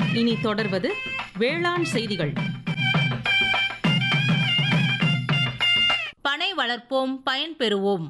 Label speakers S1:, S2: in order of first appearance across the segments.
S1: இனி தொடர்வது வேளாண் செய்திகள்
S2: பனை வளர்ப்போம் பயன்பெறுவோம்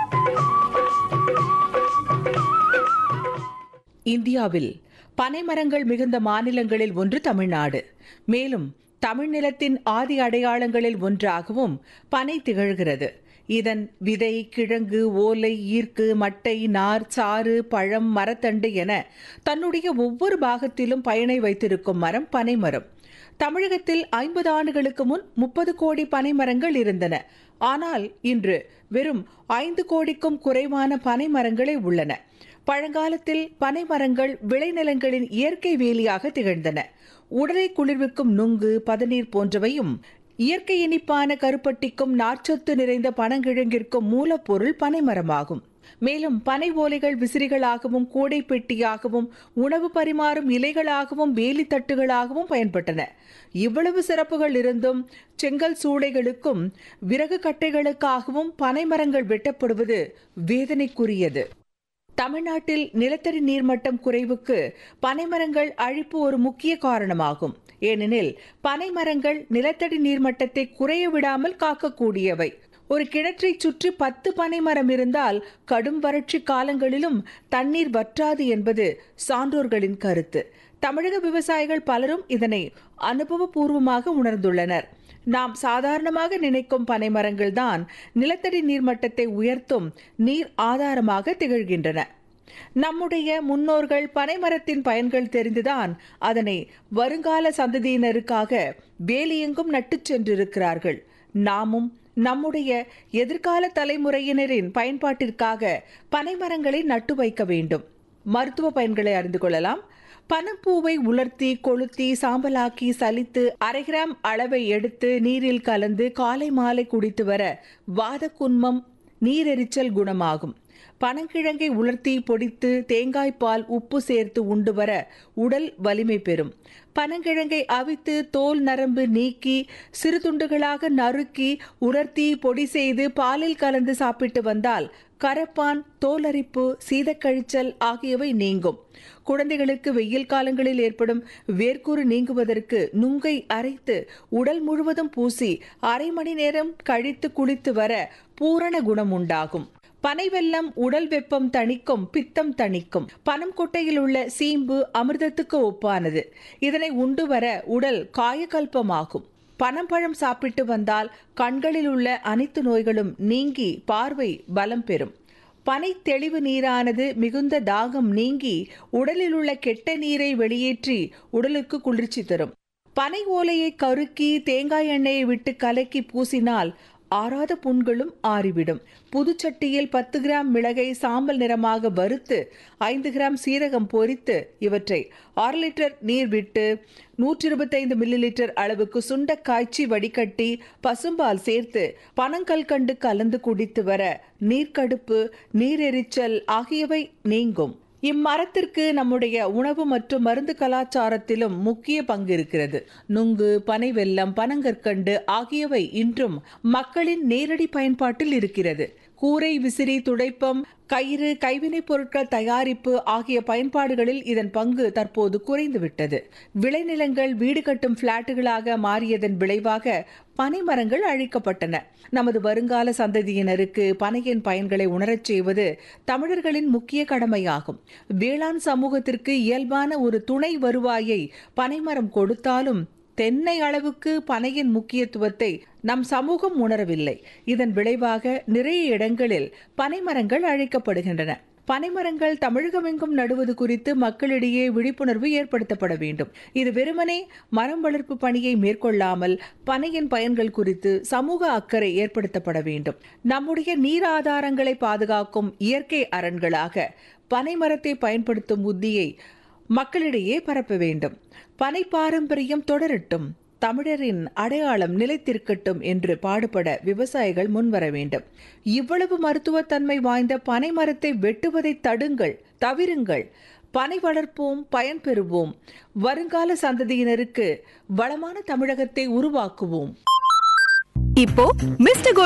S3: இந்தியாவில் பனைமரங்கள் மிகுந்த மாநிலங்களில் ஒன்று தமிழ்நாடு மேலும் தமிழ் நிலத்தின் ஆதி அடையாளங்களில் ஒன்றாகவும் பனை திகழ்கிறது இதன் விதை கிழங்கு ஓலை ஈர்க்கு மட்டை நார் சாறு பழம் மரத்தண்டு என தன்னுடைய ஒவ்வொரு பாகத்திலும் பயனை வைத்திருக்கும் மரம் பனைமரம் தமிழகத்தில் ஐம்பது ஆண்டுகளுக்கு முன் முப்பது கோடி பனைமரங்கள் இருந்தன ஆனால் இன்று வெறும் ஐந்து கோடிக்கும் குறைவான பனைமரங்களே உள்ளன பழங்காலத்தில் பனைமரங்கள் விளைநிலங்களின் இயற்கை வேலியாக திகழ்ந்தன உடலை குளிர்விக்கும் நுங்கு பதநீர் போன்றவையும் இயற்கை இனிப்பான கருப்பட்டிக்கும் நார்ச்சத்து நிறைந்த பனங்கிழங்கிற்கும் மூலப்பொருள் பனைமரமாகும் மேலும் பனை ஓலைகள் விசிறிகளாகவும் கூடை பெட்டியாகவும் உணவு பரிமாறும் இலைகளாகவும் வேலி தட்டுகளாகவும் பயன்பட்டன இவ்வளவு சிறப்புகள் இருந்தும் செங்கல் சூளைகளுக்கும் விறகு கட்டைகளுக்காகவும் பனைமரங்கள் வெட்டப்படுவது வேதனைக்குரியது தமிழ்நாட்டில் நிலத்தடி நீர்மட்டம் குறைவுக்கு பனைமரங்கள் அழிப்பு ஒரு முக்கிய காரணமாகும் ஏனெனில் பனைமரங்கள் நிலத்தடி நீர்மட்டத்தை குறைய விடாமல் காக்கக்கூடியவை ஒரு கிணற்றை சுற்றி பத்து பனைமரம் இருந்தால் கடும் வறட்சி காலங்களிலும் தண்ணீர் வற்றாது என்பது சான்றோர்களின் கருத்து தமிழக விவசாயிகள் பலரும் இதனை அனுபவபூர்வமாக உணர்ந்துள்ளனர் நாம் சாதாரணமாக நினைக்கும் பனைமரங்கள் தான் நிலத்தடி நீர்மட்டத்தை உயர்த்தும் நீர் ஆதாரமாக திகழ்கின்றன நம்முடைய முன்னோர்கள் பனைமரத்தின் பயன்கள் தெரிந்துதான் அதனை வருங்கால சந்ததியினருக்காக வேலியெங்கும் நட்டுச் சென்றிருக்கிறார்கள் நாமும் நம்முடைய எதிர்கால தலைமுறையினரின் பயன்பாட்டிற்காக பனைமரங்களை நட்டு வைக்க வேண்டும் மருத்துவ பயன்களை அறிந்து கொள்ளலாம் பனப்பூவை உலர்த்தி கொளுத்தி சாம்பலாக்கி சலித்து அரை கிராம் அளவை எடுத்து நீரில் கலந்து காலை மாலை குடித்து வர வாதக்குன்மம் நீரெரிச்சல் குணமாகும் பனங்கிழங்கை உலர்த்தி பொடித்து தேங்காய்பால் உப்பு சேர்த்து உண்டு வர உடல் வலிமை பெறும் பனங்கிழங்கை அவித்து தோல் நரம்பு நீக்கி சிறு துண்டுகளாக நறுக்கி உலர்த்தி பொடி செய்து பாலில் கலந்து சாப்பிட்டு வந்தால் கரப்பான் தோலரிப்பு சீதக்கழிச்சல் ஆகியவை நீங்கும் குழந்தைகளுக்கு வெயில் காலங்களில் ஏற்படும் வேர்க்கூறு நீங்குவதற்கு நுங்கை அரைத்து உடல் முழுவதும் பூசி அரை மணி நேரம் கழித்து குளித்து வர பூரண குணம் உண்டாகும் பனை வெல்லம் உடல் வெப்பம் தணிக்கும் பித்தம் தணிக்கும் பனம் கொட்டையில் உள்ள சீம்பு அமிர்தத்துக்கு ஒப்பானது இதனை உண்டு வர உடல் காயகல்பமாகும் பனம்பழம் சாப்பிட்டு வந்தால் கண்களில் உள்ள அனைத்து நோய்களும் நீங்கி பார்வை பலம் பெறும் பனை தெளிவு நீரானது மிகுந்த தாகம் நீங்கி உடலில் உள்ள கெட்ட நீரை வெளியேற்றி உடலுக்கு குளிர்ச்சி தரும் பனை ஓலையை கருக்கி தேங்காய் எண்ணெயை விட்டு கலக்கி பூசினால் ஆறாத புண்களும் ஆறிவிடும் புதுச்சட்டியில் பத்து கிராம் மிளகை சாம்பல் நிறமாக வறுத்து ஐந்து கிராம் சீரகம் பொரித்து இவற்றை ஆறு லிட்டர் நீர் விட்டு நூற்றி இருபத்தைந்து மில்லி லிட்டர் அளவுக்கு சுண்ட காய்ச்சி வடிகட்டி பசும்பால் சேர்த்து பனங்கல்கண்டு கலந்து குடித்து வர நீர்க்கடுப்பு நீரெரிச்சல் ஆகியவை நீங்கும் இம்மரத்திற்கு நம்முடைய உணவு மற்றும் மருந்து கலாச்சாரத்திலும் முக்கிய பங்கு இருக்கிறது நுங்கு பனை வெல்லம் பனங்கற்கண்டு ஆகியவை இன்றும் மக்களின் நேரடி பயன்பாட்டில் இருக்கிறது கூரை விசிறி துடைப்பம் கயிறு கைவினைப் பொருட்கள் தயாரிப்பு ஆகிய பயன்பாடுகளில் இதன் பங்கு தற்போது குறைந்துவிட்டது விளைநிலங்கள் வீடு கட்டும் பிளாட்டுகளாக மாறியதன் விளைவாக பனைமரங்கள் அழிக்கப்பட்டன நமது வருங்கால சந்ததியினருக்கு பனையின் பயன்களை உணரச் செய்வது தமிழர்களின் முக்கிய கடமையாகும் வேளாண் சமூகத்திற்கு இயல்பான ஒரு துணை வருவாயை பனைமரம் கொடுத்தாலும் தென்னை அளவுக்கு பனையின் முக்கியத்துவத்தை நம் சமூகம் உணரவில்லை இதன் விளைவாக நிறைய இடங்களில் பனைமரங்கள் அழிக்கப்படுகின்றன பனைமரங்கள் தமிழகமெங்கும் நடுவது குறித்து மக்களிடையே விழிப்புணர்வு ஏற்படுத்தப்பட வேண்டும் இது வெறுமனே மரம் வளர்ப்பு பணியை மேற்கொள்ளாமல் பனையின் பயன்கள் குறித்து சமூக அக்கறை ஏற்படுத்தப்பட வேண்டும் நம்முடைய நீர் ஆதாரங்களை பாதுகாக்கும் இயற்கை அரண்களாக பனைமரத்தை பயன்படுத்தும் உத்தியை மக்களிடையே பரப்ப வேண்டும் பனை பாரம்பரியம் தொடரட்டும் தமிழரின் அடையாளம் நிலைத்திருக்கட்டும் என்று பாடுபட விவசாயிகள் முன்வர வேண்டும் இவ்வளவு மருத்துவத்தன்மை வாய்ந்த பனை மரத்தை வெட்டுவதை தடுங்கள் தவிருங்கள் பனை வளர்ப்போம் பயன்பெறுவோம் வருங்கால சந்ததியினருக்கு வளமான தமிழகத்தை உருவாக்குவோம்
S4: இப்போ மிஸ்டர்